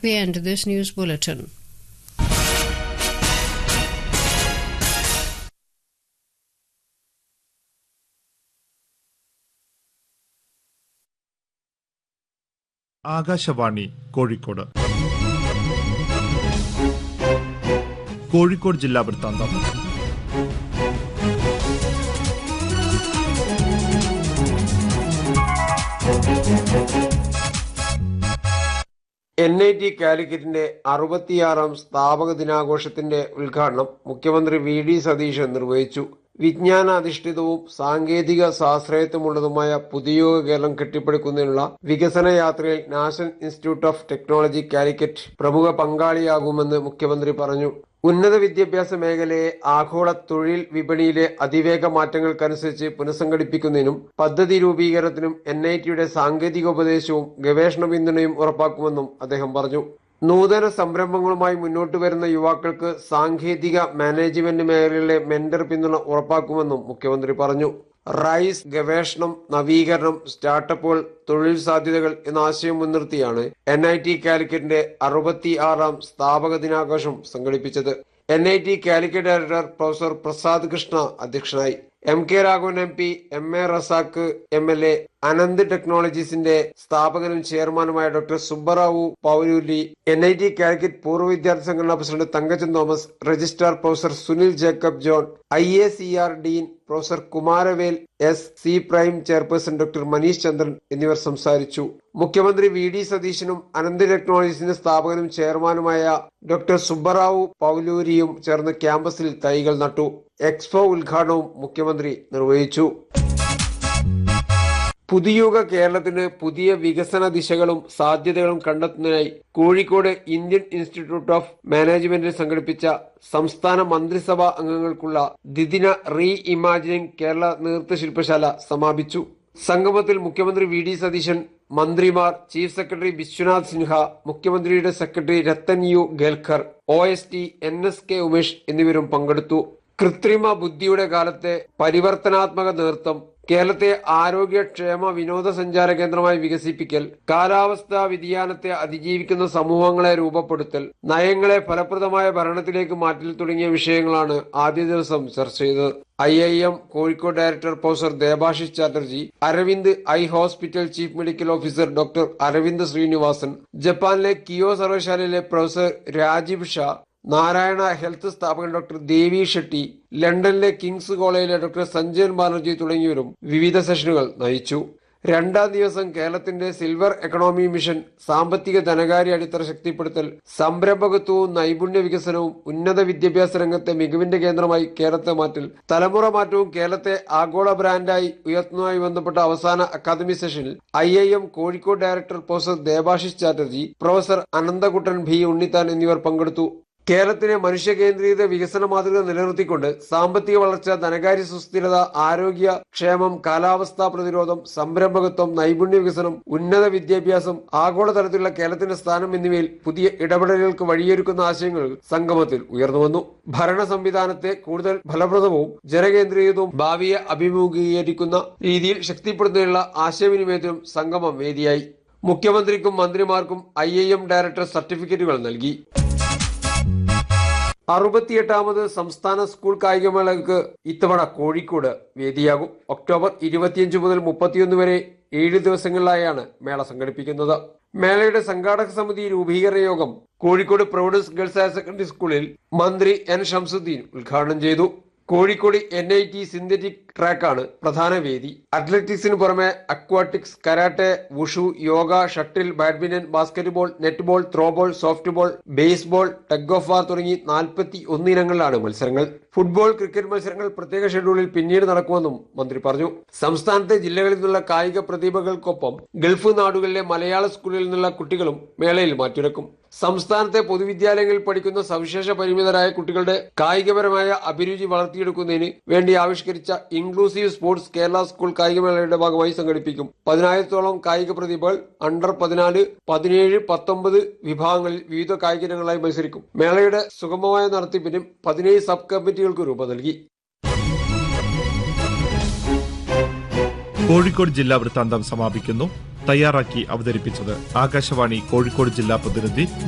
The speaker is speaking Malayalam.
we end this news bulletin. Akashvani Kozhikode Kozhikode ജില്ലാ വൃത്താന്തം എൻ ഐ ടി കാലിക്കറ്റിന്റെ അറുപത്തിയാറാം സ്ഥാപക ദിനാഘോഷത്തിന്റെ ഉദ്ഘാടനം മുഖ്യമന്ത്രി വി ഡി സതീശൻ നിർവഹിച്ചു വിജ്ഞാനാധിഷ്ഠിതവും സാങ്കേതിക സാശ്രയത്വമുള്ളതുമായ പുതിയ കേരളം കെട്ടിപ്പടുക്കുന്നതിനുള്ള വികസന യാത്രയിൽ national institute of technology Calicut പ്രമുഖ പങ്കാളിയാകുമെന്ന് മുഖ്യമന്ത്രി പറഞ്ഞു ഉന്നത വിദ്യാഭ്യാസ മേഖലയെ ആഗോള തൊഴിൽ വിപണിയിലെ അതിവേഗ മാറ്റങ്ങൾക്കനുസരിച്ച് പുനഃസംഘടിപ്പിക്കുന്നതിനും പദ്ധതി രൂപീകരണത്തിനും എൻ ഐ ടിയുടെ സാങ്കേതികോപദേശവും ഗവേഷണ പിന്തുണയും ഉറപ്പാക്കുമെന്നും അദ്ദേഹം പറഞ്ഞു നൂതന സംരംഭങ്ങളുമായി മുന്നോട്ട് വരുന്ന യുവാക്കൾക്ക് സാങ്കേതിക മാനേജ്മെന്റ് മേഖലയിലെ മെന്റർ പിന്തുണ ഉറപ്പാക്കുമെന്നും മുഖ്യമന്ത്രി പറഞ്ഞു റൈസ് ഗവേഷണം നവീകരണം സ്റ്റാർട്ടപ്പുകൾ തൊഴിൽ സാധ്യതകൾ എന്ന ആശയം മുൻനിർത്തിയാണ് എൻ ഐ ടി കാലിക്കറ്റിന്റെ അറുപത്തി ആറാം സ്ഥാപക ദിനാഘോഷം സംഘടിപ്പിച്ചത് N I T Calicut director professor Prasad Krishna അധ്യക്ഷനായി M K Raghavan M P M A Razak M L A Ananth ടെക്നോളജീസിന്റെ സ്ഥാപകനും ചെയർമാനുമായ doctor Subbarao Pauruli N I T Calicut പൂർവ്വ വിദ്യാർത്ഥി സംഘടനാ president Thankachan Thomas registrar professor Sunil Jacob John I A C R dean professor Kumaravel S C prime chairperson doctor Manish Chandran എന്നിവർ സംസാരിച്ചു മുഖ്യമന്ത്രി വി ഡി സതീശനും അനന്ത് ടെക്നോളജീസിന്റെ സ്ഥാപകനും ചെയർമാനുമായ ഡോക്ടർ സുബ്ബറാവു പൗലൂരിയും ചേർന്ന് ക്യാമ്പസിൽ തൈകൾ നട്ടു എക്സ്പോ ഉദ്ഘാടനവും മുഖ്യമന്ത്രി നിർവഹിച്ചു പുതിയുഗ കേരളത്തിന് പുതിയ വികസന ദിശകളും സാധ്യതകളും കണ്ടെത്തുന്നതിനായി കോഴിക്കോട് ഇന്ത്യൻ ഇൻസ്റ്റിറ്റ്യൂട്ട് ഓഫ് മാനേജ്മെന്റിൽ സംഘടിപ്പിച്ച സംസ്ഥാന മന്ത്രിസഭാ അംഗങ്ങൾക്കുള്ള ദ്വിദിന റീ ഇമാജിനിംഗ് കേരള നൃത്തശില്പശാല സമാപിച്ചു സംഗമത്തിൽ മുഖ്യമന്ത്രി വി ഡി സതീശൻ മന്ത്രിമാർ ചീഫ് സെക്രട്ടറി വിശ്വനാഥ് സിൻഹ മുഖ്യമന്ത്രിയുടെ secretary Rathan U Gelkhar O S T N S K Umesh എന്നിവരും പങ്കെടുത്തു കൃത്രിമ ബുദ്ധിയുടെ കാലത്തെ പരിവർത്തനാത്മക നൃത്തം കേരളത്തെ ആരോഗ്യക്ഷേമ വിനോദസഞ്ചാര കേന്ദ്രമായി വികസിപ്പിക്കൽ കാലാവസ്ഥാ വ്യതിയാനത്തെ അതിജീവിക്കുന്ന സമൂഹങ്ങളെ രൂപപ്പെടുത്തൽ നയങ്ങളെ ഫലപ്രദമായ ഭരണത്തിലേക്ക് മാറ്റൽ തുടങ്ങിയ വിഷയങ്ങളാണ് ആദ്യ ദിവസം ചർച്ച ചെയ്തത് I I M Kozhikode director professor Debashish Chatterjee Aravind eye hospital chief medical officer doctor Aravind Srinivasan ജപ്പാനിലെ കിയോ സർവകലാശാലയിലെ പ്രൊഫസർ രാജീവ് ഷാ നാരായണ ഹെൽത്ത് സ്ഥാപകൻ ഡോക്ടർ ദേവി ഷെട്ടി ലണ്ടനിലെ കിങ്സ് കോളേജിലെ ഡോക്ടർ സഞ്ജയൻ ബാനർജി തുടങ്ങിയവരും വിവിധ സെഷനുകൾ നയിച്ചു രണ്ടാം ദിവസം കേരളത്തിന്റെ സിൽവർ എക്കണോമി മിഷൻ സാമ്പത്തിക ധനകാര്യ അടിത്തറ ശക്തിപ്പെടുത്തൽ സംരംഭകത്വവും നൈപുണ്യ വികസനവും ഉന്നത വിദ്യാഭ്യാസ രംഗത്തെ മികവിന്റെ കേന്ദ്രമായി കേരളത്തെ മാറ്റൽ തലമുറ മാറ്റവും കേരളത്തെ ആഗോള ബ്രാൻഡായി ഉയർത്തുന്നതുമായി ബന്ധപ്പെട്ട അവസാന അക്കാദമി സെഷനിൽ I I M Kozhikode director professor Debashish Chatterjee professor Ananthakuttan B Unnithan എന്നിവർ പങ്കെടുത്തു കേരളത്തിലെ മനുഷ്യകേന്ദ്രീകൃത വികസന മാതൃക നിലനിർത്തിക്കൊണ്ട് സാമ്പത്തിക വളർച്ച ധനകാര്യ സുസ്ഥിരത ആരോഗ്യ ക്ഷേമം കാലാവസ്ഥാ പ്രതിരോധം സംരംഭകത്വം നൈപുണ്യ വികസനം ഉന്നത വിദ്യാഭ്യാസം ആഗോളതലത്തിലുള്ള കേരളത്തിന്റെ സ്ഥാനം എന്നിവയിൽ പുതിയ ഇടപെടലുകൾക്ക് വഴിയൊരുക്കുന്ന ആശയങ്ങൾ സംഗമത്തിൽ ഉയർന്നുവന്നു ഭരണ സംവിധാനത്തെ കൂടുതൽ ഫലപ്രദവും ജനകേന്ദ്രീകൃതവും ഭാവിയെ അഭിമുഖീകരിക്കുന്ന രീതിയിൽ ശക്തിപ്പെടുത്തുന്നതിനുള്ള ആശയവിനിമയത്തിനും സംഗമം വേദിയായി മുഖ്യമന്ത്രിക്കും മന്ത്രിമാർക്കും ഐ ഡയറക്ടർ സർട്ടിഫിക്കറ്റുകൾ നൽകി അറുപത്തിയെട്ടാമത് സംസ്ഥാന സ്കൂൾ കായികമേളകൾക്ക് ഇത്തവണ കോഴിക്കോട് വേദിയാകും ഒക്ടോബർ ഇരുപത്തിയഞ്ച് മുതൽ മുപ്പത്തിയൊന്ന് വരെ ഏഴ് ദിവസങ്ങളിലായാണ് മേള സംഘടിപ്പിക്കുന്നത് മേളയുടെ സംഘാടക സമിതി രൂപീകരണ യോഗം Kozhikode providence girls higher secondary സ്കൂളിൽ മന്ത്രി എൻ ഷംസുദ്ദീൻ ഉദ്ഘാടനം ചെയ്തു Kozhikode N I T synthetic ട്രാക്കാണ് പ്രധാന വേദി അത്ലറ്റിക്സിന് പുറമെ aquatics karate wushu yoga shuttle badminton basketball netball throwball softball baseball tug of war തുടങ്ങി നാൽപ്പത്തി ഒന്ന് ഇനങ്ങളിലാണ് മത്സരങ്ങൾ ഫുട്ബോൾ ക്രിക്കറ്റ് മത്സരങ്ങൾ പ്രത്യേക ഷെഡ്യൂളിൽ പിന്നീട് നടക്കുമെന്നും മന്ത്രി പറഞ്ഞു സംസ്ഥാനത്തെ ജില്ലകളിൽ നിന്നുള്ള കായിക പ്രതിഭകൾക്കൊപ്പം ഗൾഫ് നാടുകളിലെ മലയാള സ്കൂളിൽ നിന്നുള്ള കുട്ടികളും മേളയിൽ മാറ്റുരക്കും സംസ്ഥാനത്തെ പൊതുവിദ്യാലയങ്ങളിൽ പഠിക്കുന്ന സവിശേഷ പരിമിതരായ കുട്ടികളുടെ കായികപരമായ അഭിരുചി വളർത്തിയെടുക്കുന്നതിന് വേണ്ടി ആവിഷ്കരിച്ച ഇൻക്ലൂസീവ് സ്പോർട്സ് കേരള സ്കൂൾ കായികമേളയുടെ ഭാഗമായി സംഘടിപ്പിക്കും പതിനായിരത്തോളം കായിക പ്രതിഭകൾ അണ്ടർ പതിനാല് പതിനേഴ് പത്തൊമ്പത് വിഭാഗങ്ങളിൽ വിവിധ കായിക ഇനങ്ങളായി മത്സരിക്കും മേളയുടെ സുഗമമായ നടത്തിപ്പിനും പതിനേഴ് സബ് കമ്മിറ്റികൾക്ക് രൂപം നൽകി കോഴിക്കോട് ജില്ലാ വൃത്താന്തം സമാപിക്കുന്നു തയ്യാറാക്കി അവതരിപ്പിച്ചത് ആകാശവാണി കോഴിക്കോട് ജില്ലാ പ്രതിനിധി